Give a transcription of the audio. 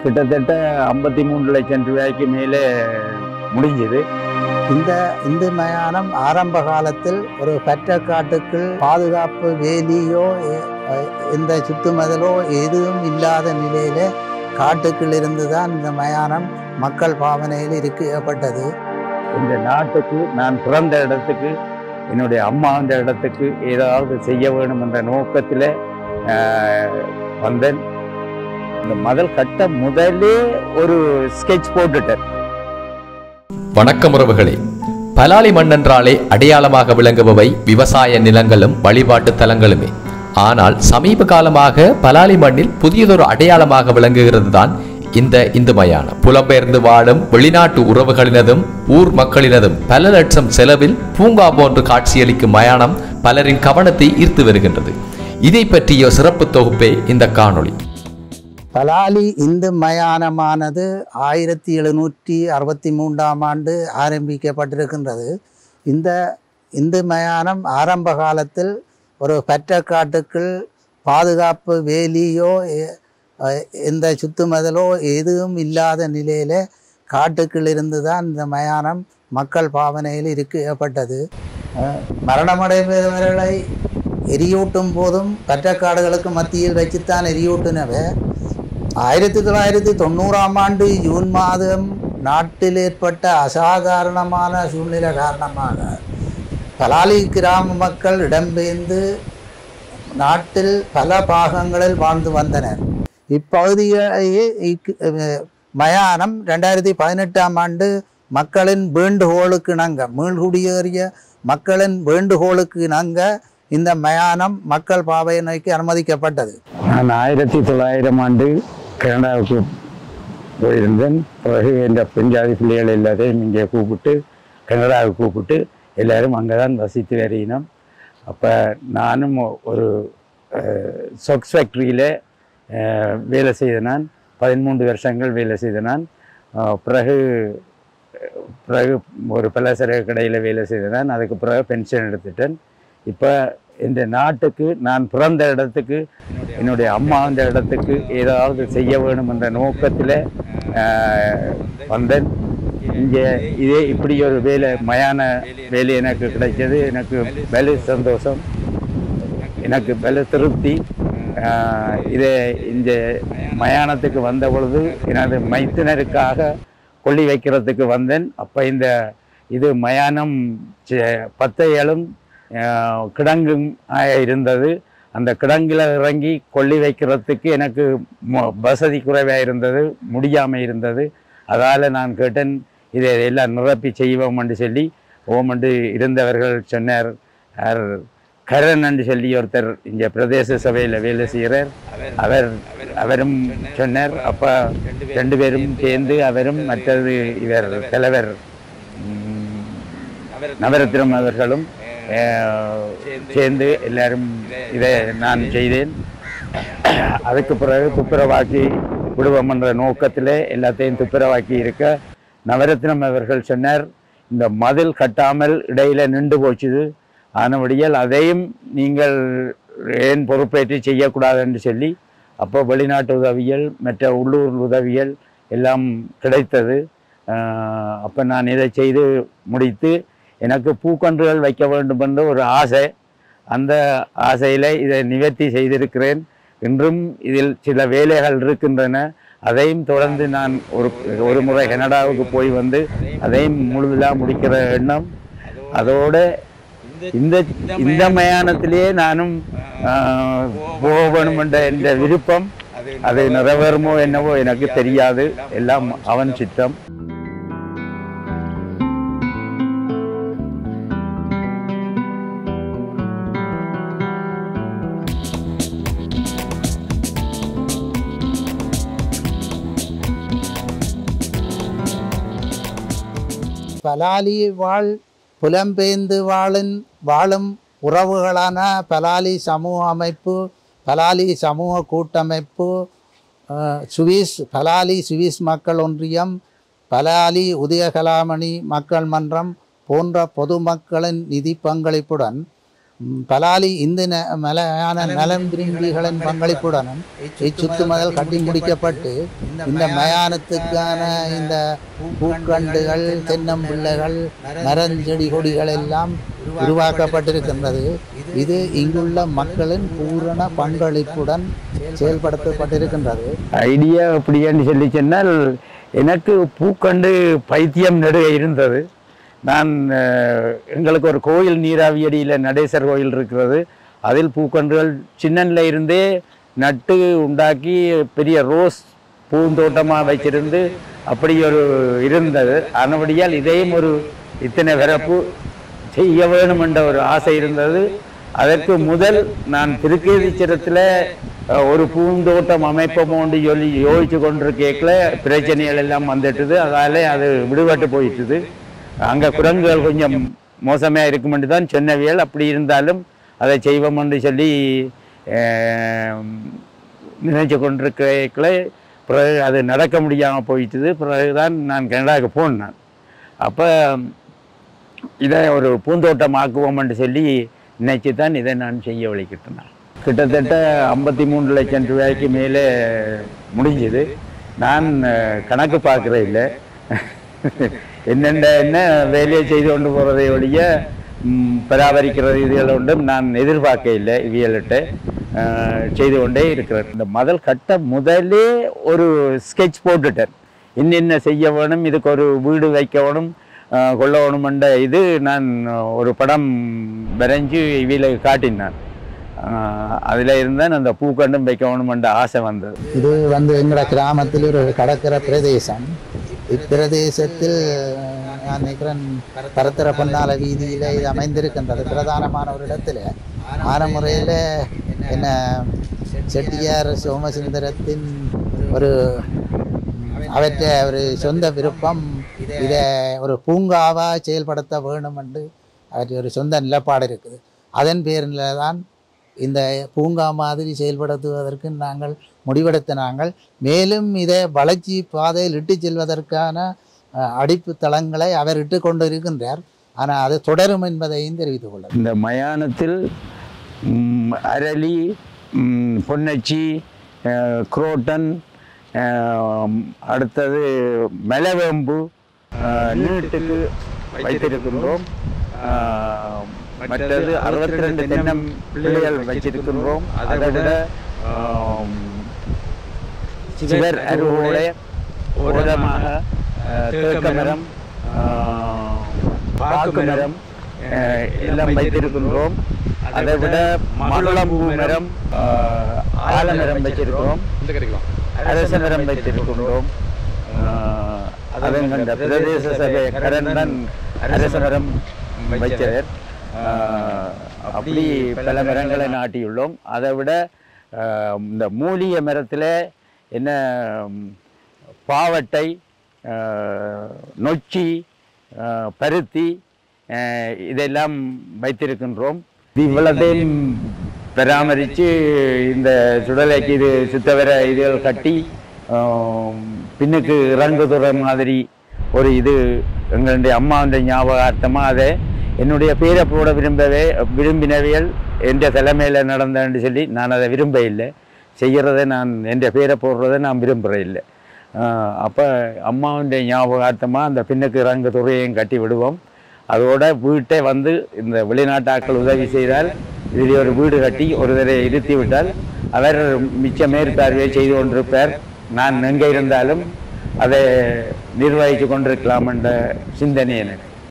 கிட்டத்தட்ட ஐம்பத்தி மூணு லட்சம் ரூபாய்க்கு மேலே முடிஞ்சது இந்த இந்து மயானம் ஆரம்ப காலத்தில் ஒரு பற்றக்காட்டுக்குள் பாதுகாப்பு வேலியோ எ- அஹ் எந்த சுத்துமதலோ எதுவும் இல்லாத நிலையில காட்டுக்குள் இருந்து தான் இந்த மயானம் மக்கள் பாவனையில் இருக்கப்பட்டது இந்த நாட்டுக்கு நான் பிறந்த இடத்துக்கு என்னுடைய அம்மா அந்த இடத்துக்கு ஏதாவது செய்ய வேணும் என்ற நோக்கத்தில் வந்தேன் இந்த மதல் கட்ட முதலே ஒரு ஸ்கெட்ச் போட்டுட்டேன் வணக்கம் உறவுகளே பலாலி மண்ணென்றாலே அடையாளமாக விளங்குபவை விவசாய நிலங்களும் வழிபாட்டு தலங்களுமே ஆனால் சமீப காலமாக பலாலி மண்ணில் புதியதொரு அடையாளமாக விளங்குகிறது தான் இந்த இந்து மயானம் புலம்பெயர்ந்து வாழும் வெளிநாட்டு உறவுகளினதும் ஊர் மக்களினதும் பல லட்சம் செலவில் பூங்கா போன்று காட்சியளிக்கும் மயானம் பலரின் கவனத்தை ஈர்த்து வருகின்றது இதை பற்றிய சிறப்பு தொகுப்பே இந்த காணொளி பலாலி இந்து மயானமானது ஆயிரத்தி எழுநூற்றி அறுபத்தி மூன்றாம் ஆண்டு ஆரம்பிக்கப்பட்டிருக்கின்றது இந்த இந்து மயானம் ஆரம்ப காலத்தில் ஒரு பற்றக்காட்டுக்குள் பாதுகாப்பு வேலியோ எ- அஹ் எந்த சுத்துமதலோ எதுவும் இல்லாத நிலையில காட்டுக்குள் இருந்து தான் இந்த மயானம் மக்கள் பாவனையில் இருக்கப்பட்டது அஹ் மரணமடைந்தவர்களை எரியூட்டும் போதும் பற்றக்காடுகளுக்கு மத்தியில் வச்சுத்தான் எரியூட்டினவை ஆயிரத்தி தொள்ளாயிரத்தி தொண்ணூறாம் ஆண்டு ஜூன் மாதம் நாட்டில் ஏற்பட்ட அசாதாரணமான சூழ்நிலை காரணமாக பலாலி கிராம மக்கள் இடம்பெயர்ந்து நாட்டில் பல பாகங்களில் வாழ்ந்து வந்தனர் இப்பகுதியை இக்கு- அஹ் மயானம் ரெண்டாயிரத்தி பதினெட்டாம் ஆண்டு மக்களின் வேண்டுகோளுக்கு இணங்க மீள்குடியேறிய மக்களின் வேண்டுகோளுக்கு இணங்க இந்த மயானம் மக்கள் பாவை நோக்கி அனுமதிக்கப்பட்டது நான் ஆயிரத்தி தொள்ளாயிரம் ஆண்டு கனடாவுக்கு போயிருந்தேன் பிறகு என்ற பெஞ்சாதி பிள்ளைகள் எல்லாத்தையும் இங்கே கூப்பிட்டு கனடாவுக்கு கூப்பிட்டு எல்லாரும் அங்கே தான் வசித்து வருகினோம் அப்போ நானும் ஒரு சொக்ஸ் ஃபேக்ட்ரியில் வேலை செய்த நான் பதிமூன்று வருஷங்கள் வேலை செய்த நான் அஹ், பிறகு பிறகு ஒரு பலசர கடையில் வேலை செய்த நான் அதுக்கு பிறகு பென்ஷன் எடுத்துட்டேன் இப்போ இந்த நாட்டுக்கு நான் பிறந்த இடத்துக்கு என்னுடைய அம்மா அந்த இடத்துக்கு ஏதாவது செய்ய வேணும் என்ற நோக்கத்தில் வந்தேன் இங்கே இதே இப்படி ஒரு வேலை மயான வேலை எனக்கு கிடைச்சது எனக்கு பலு சந்தோஷம் எனக்கு பல திருப்தி ஆஹ் இதை இந்த மயானத்துக்கு வந்த பொழுது எனது மைத்தினருக்காக கொள்ளி வைக்கிறதுக்கு வந்தேன் அப்போ இந்த இது மயானம் செ- பத்தையலும் ஆஹ் கிடங்கும் ஆக இருந்தது அந்த கிடங்கில் இறங்கி கொள்ளி வைக்கிறதுக்கு எனக்கு மொ- வசதி குறைவாக இருந்தது முடியாமல் இருந்தது அதால் நான் கேட்டேன் இதை எல்லாம் நிரப்பி செய்வோம் என்று சொல்லி ஓமண்டு இருந்தவர்கள் சொன்னார் அவர் கரண் என்று சொல்லி ஒருத்தர் இங்கே பிரதேச சபையில் வேலை செய்கிறார் அவர் அவரும் சொன்னார் அப்போ ரெண்டு பேரும் சேர்ந்து அவரும் மற்றது இவர் தலைவர் ம், நவரத்னம் அவர்களும் அஹ், சேர்ந்து எல்லாரும் இதை நான் செய்தேன் அதுக்கு பிறகு துப்புரவாக்கி விடுவோம் என்ற நோக்கத்தில் எல்லாத்தையும் துப்புரவாக்கி இருக்க நவரத்னம் அவர்கள் சொன்னார் இந்த மதில் கட்டாமல் இடையில நின்று போச்சுது ஆனபடியால் அதையும் நீங்கள் ஏன் பொறுப்பேற்று செய்யக்கூடாது என்று சொல்லி அப்போ வெளிநாட்டு உதவிகள் மற்ற உள்ளூர் உதவிகள் எல்லாம் கிடைத்தது அப்போ நான் இதை செய்து முடித்து எனக்கு பூக்கன்றுகள் வைக்க வேண்டும் என்ற ஒரு ஆசை அந்த ஆசையில் இதை நிவர்த்தி செய்திருக்கிறேன் இன்றும் இதில் சில வேலைகள் இருக்கின்றன அதையும் தொடர்ந்து நான் ஒரு ஒரு முறை கனடாவுக்கு போய் வந்து அதையும் முழுதலாக முடிக்கிற எண்ணம் அதோட இந்த இந்த மயானத்திலேயே நானும் ஆஹ், போக வேணும் என்ற என்ற விருப்பம் அது நிறைவேறுமோ என்னவோ எனக்கு தெரியாது எல்லாம் அவன் சித்தம் பலாலி வாழ் புலம்பெயர்ந்து வாழும் வாழும் உறவுகளான பலாலி சமூக அமைப்பு பலாலி சமூக கூட்டமைப்பு அஹ், சுவிஸ் பலாலி சுவிஸ் மக்கள் ஒன்றியம் பலாலி உதயகலாமணி மக்கள் மன்றம் போன்ற பொதுமக்களின் நிதி பங்களிப்புடன் ம், பலாலி இந்து ந- மலையான நலன் விரும்பிகளின் பங்களிப்புடனும் இச்சுத்துமதல் கட்டி முடிக்கப்பட்டு இந்த மயானத்துக்கான இந்த பூக்கண்டுகள் தென்னம்பிள்ளைகள் மரஞ்செடி கொடிகள் எல்லாம் உருவாக்கப்பட்டிருக்கின்றது இது இங்குள்ள மக்களின் பூரண பங்களிப்புடன் செயல்படுத்தப்பட்டிருக்கின்றது ஐடியா எப்படின்னு சொல்லி சொன்னால் எனக்கு பூக்கண்டு பைத்தியம் நடுக இருந்தது நான் அஹ், எங்களுக்கு ஒரு கோயில் நீராவியடியில் நடேசர் கோயில் இருக்கிறது அதில் பூக்கண்டுகள் சின்னன்ல இருந்தே நட்டு உண்டாக்கி பெரிய ரோஸ் பூந்தோட்டமாக வச்சிருந்து அப்படி ஒரு இருந்தது ஆனபடியால் இதையும் ஒரு இத்தனை பிறப்பு செய்ய வேணும் என்ற ஒரு ஆசை இருந்தது அதற்கு முதல் நான் திருக்கேதீச்சரத்தில் ஒரு பூந்தோட்டம் அமைப்போமோன்னு சொல்லி யோசிச்சு கொண்டிருக்கேக்கில் பிரச்சனைகள் எல்லாம் வந்துட்டுது அதால அது விடுபட்டு போயிட்டுது அங்கே குரங்குகள் கொஞ்சம் மோசமாக இருக்குமென்று தான் சொன்னவியல் அப்படி இருந்தாலும் அதை செய்வோம்னு சொல்லி அஹ், நினைச்சு கொண்டிருக்கல பிறகு அது நடக்க முடியாமல் போயிட்டுது பிறகுதான் நான் கனடாவுக்கு போனேன் அப்போ இதை ஒரு பூந்தோட்டம் ஆக்குவோம்னு சொல்லி நினைச்சு தான் இதை நான் செய்ய வழிக்கிட்டேன் கிட்டத்தட்ட ஐம்பத்தி மூணு லட்சம் ரூபாய்க்கு மேலே முடிஞ்சுது நான் அஹ், கணக்கு பார்க்குற இல்லை என்னென்ன என்ன வேலையை செய்து கொண்டு போகிறதை ஒழிய ம், பராமரிக்கிறது இதுகள் ஒன்றும் நான் எதிர்பார்க்க இல்லை இவியல்கிட்ட அஹ், செய்து கொண்டே இருக்கிறேன் இந்த முதல் கட்ட முதலே ஒரு ஸ்கெட்ச் போட்டுட்டேன் இன்னென்ன செய்ய வேணும் இதுக்கு ஒரு வீடு வைக்க வேணும் அஹ், கொள்ள வேணுமென்ற இது நான் ஒரு படம் வரைஞ்சு இவியில் காட்டினான் அதில் இருந்தால் அந்த பூக்கண்டும் வைக்க வேணுமென்ற ஆசை வந்தது இது வந்து எங்களோட கிராமத்தில் ஒரு கடற்கரை பிரதேசம் இப்பிரதேசத்தில் நான் நினைக்கிறேன் பரத்திர பொன்னால வீதியில் இது அமைந்திருக்கின்றது பிரதானமான ஒரு இடத்துல ஆன முறையில் என்ன செட்டியார் சோமசுந்தரத்தின் ஒரு அவற்றை ஒரு சொந்த விருப்பம் இதை ஒரு பூங்காவாக செயல்படுத்த வேணும் என்று அவற்றை ஒரு சொந்த நிலப்பாடு இருக்குது அதன் பேரில் தான் இந்த பூங்கா மாதிரி செயல்படுத்துவதற்கு நாங்கள் முடிவெடுத்த நாங்கள் மேலும் இதை வளர்ச்சி பாதையில் இட்டு செல்வதற்கான அஹ், அடிப்பு தளங்களை அவர் இட்டு கொண்டு இருக்கின்றார் ஆனால் அது தொடரும் என்பதையும் தெரிவித்துக் கொள்ள இந்த மயானத்தில் ம், அரளி ம், பொன்னச்சி அஹ், குரோட்டன் அஹ், அடுத்தது மலவேம்பு அஹ், நீட்டுக்கு வைத்திருக்கின்றோம் அஹ், மற்றது அறுபத்தி ரெண்டு தென்னம் பிள்ளைகள் வச்சிருக்கின்றோம் அதை விட ஆம், சிவர் அருவோட ஓரமாக அஹ், தேக்க மரம் அஹ், பாக்கு மரம் அஹ், எல்லாம் வைத்திருக்கின்றோம் அதை விட மகளம்பூ மரம் அஹ், ஆலமரம் வச்சிருக்கிறோம் அரச மரம் வைத்திருக்கின்றோம் அஹ், அதன் அந்த பிரதேச சபை கரண்டன் அரச மரம் வைத்தவர் அஹ், அப்படி பல மரங்களை நாட்டியுள்ளோம் அதை விட அஹ், இந்த மூலிகை மரத்தில் என்ன ம், பாவட்டை அஹ், நொச்சி அஹ், பருத்தி அஹ், இதெல்லாம் வைத்திருக்கின்றோம் இது இவ்வளத்தையும் பராமரித்து இந்த சுடலைக்கு இது சுத்தவர இதுகள் கட்டி ஆம், பின்னுக்கு இறங்குதுற மாதிரி ஒரு இது எங்களுடைய அம்மாவுடைய ஞாபகார்த்தமாக அதை என்னுடைய பேரை போட விரும்பவே விரும்பினவியல் என்ற தலைமையில் நடந்தேன்னு சொல்லி நான் அதை விரும்ப இல்லை செய்கிறதை நான் என் பேரை போடுறதை நான் விரும்புகிற இல்லை அப்போ அம்மாவுடைய ஞாபகார்த்தமாக அந்த பின்னுக்கு இறங்கு துறையையும் கட்டி விடுவோம் அதோட வீட்டை வந்து இந்த வெளிநாட்டாக்கள் உதவி செய்தால் இதில் ஒரு வீடு கட்டி ஒரு தடவை இருத்தி விட்டால் அவர் மிச்ச மேற்பார்வையை செய்து கொண்டிருப்பார் நான் எங்கே இருந்தாலும் அதை நிர்வகித்து கொண்டிருக்கலாம் என்ற சிந்தனை எனக்கு